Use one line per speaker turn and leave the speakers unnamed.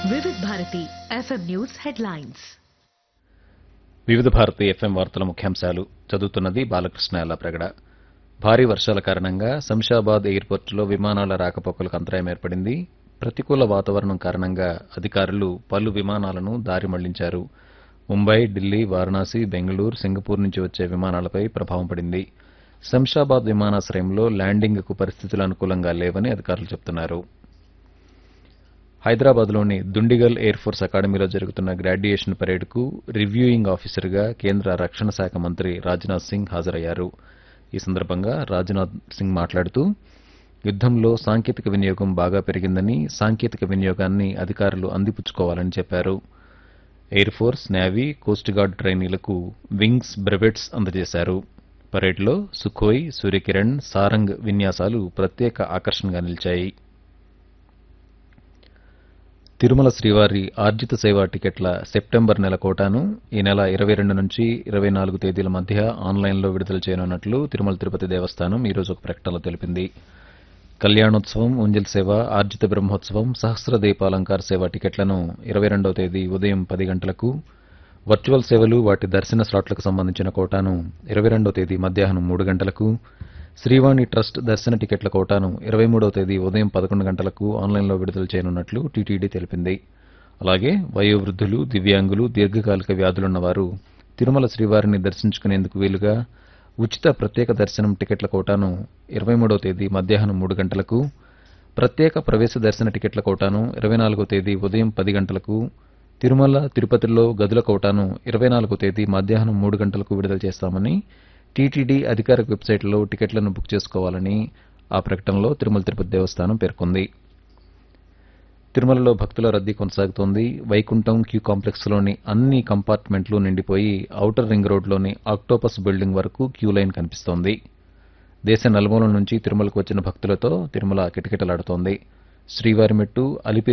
వివిధ Bharati FM news headlines
వివిధ Bharati FM వార్తల ముఖ్యాంశాలు చదువుతున్నది బాలకృష్ణ ఎల్లప్రగడ భారీ వర్షాల కారణంగా శంషాబాద్ ఎయిర్పోర్టులో విమానాల రాకపోకలకు అంతరాయం ఏర్పడింది ప్రతికూల వాతావరణం కారణంగా అధికారులు పలు విమానాలను దారి మళ్లించారు ముంబై ఢిల్లీ వారణాసి బెంగళూరు సింగపూర్ నుంచి వచ్చే విమానాలపై ప్రభావం పడింది శంషాబాద్ విమానాశ్రయంలో ల్యాండింగ్కు పరిస్థితులు అనుకూలంగా లేవని అధికారులు చెబుతున్నారు హైదరాబాద్లోని దుండిగల్ ఎయిర్ ఫోర్స్ అకాడమీలో జరుగుతున్న గ్రాడ్యుయేషన్ పరేడ్కు రివ్యూయింగ్ ఆఫీసర్గా కేంద్ర రక్షణ శాఖ మంత్రి రాజ్నాథ్ సింగ్ హాజరయ్యారు ఈ సందర్భంగా రాజ్నాథ్ సింగ్ మాట్లాడుతూ యుద్దంలో సాంకేతిక వినియోగం బాగా పెరిగిందని సాంకేతిక వినియోగాన్ని అధికారులు అందిపుచ్చుకోవాలని చెప్పారు air force navy coast guard ట్రైనీలకు వింగ్స్ బ్రెవెట్స్ అందజేశారు పరేడ్లో సుఖోయ్ సూర్యకిరణ్ సారంగ్ విన్యాసాలు ప్రత్యేక ఆకర్షణగా నిలిచాయి తిరుమల శ్రీవారి ఆర్జిత సేవా టికెట్ల సెప్టెంబర్ నెల కోటాను ఈ నెల ఇరవై రెండు నుంచి ఇరవై నాలుగు తేదీల మధ్య ఆన్లైన్లో విడుదల చేయనున్నట్లు తిరుమల తిరుపతి దేవస్థానం ఈ రోజు ఒక ప్రకటనలో తెలిపింది కళ్యాణోత్సవం ఉంజల్ సేవ ఆర్జిత బ్రహ్మోత్సవం సహస్ర దీపాలంకార సేవ టికెట్లను ఇరవై రెండవ తేదీ ఉదయం పది గంటలకు వర్చువల్ సేవలు వాటి దర్శన స్లాట్లకు సంబంధించిన కోటాను ఇరవై రెండవ తేదీ మధ్యాహ్నం మూడు గంటలకు శ్రీవాణి ట్రస్ట్ దర్శన టికెట్ల కోటాను ఇరవై మూడవ తేదీ ఉదయం పదకొండు గంటలకు ఆన్లైన్లో విడుదల చేయనున్నట్లు టీటీడీ తెలిపింది అలాగే వయోవృద్ధులు దివ్యాంగులు దీర్ఘకాలిక వ్యాధులున్న వారు తిరుమల శ్రీవారిని దర్శించుకునేందుకు వీలుగా ఉచిత ప్రత్యేక దర్శనం టికెట్ల కోటాను ఇరవై మూడవ తేదీ మధ్యాహ్నం మూడు గంటలకు ప్రత్యేక ప్రవేశ దర్శన టికెట్ల కోటాను ఇరవై నాలుగో తేదీ ఉదయం పది గంటలకు తిరుమల తిరుపతిలో గదుల కోటాను ఇరవై నాలుగో తేదీ మధ్యాహ్నం మూడు గంటలకు విడుదల చేస్తామని టీటీడీ అధికారిక వెబ్సైట్లో టికెట్లను బుక్ చేసుకోవాలని ఆ ప్రకటనలో తిరుమల తిరుపతి దేవస్థానం పేర్కొంది తిరుమలలో భక్తుల రద్దీ కొనసాగుతోంది వైకుంఠం క్యూ కాంప్లెక్స్లోని అన్ని కంపార్ట్మెంట్లు నిండిపోయి ఔటర్ రింగ్ రోడ్లోని ఆక్టోపస్ బిల్డింగ్ వరకు క్యూ లైన్ కనిపిస్తోంది దేశ నలుమూలల నుంచి తిరుమలకు వచ్చిన భక్తులతో తిరుమల కిటకిటలాడుతోంది శ్రీవారి మెట్టు అలిపిరి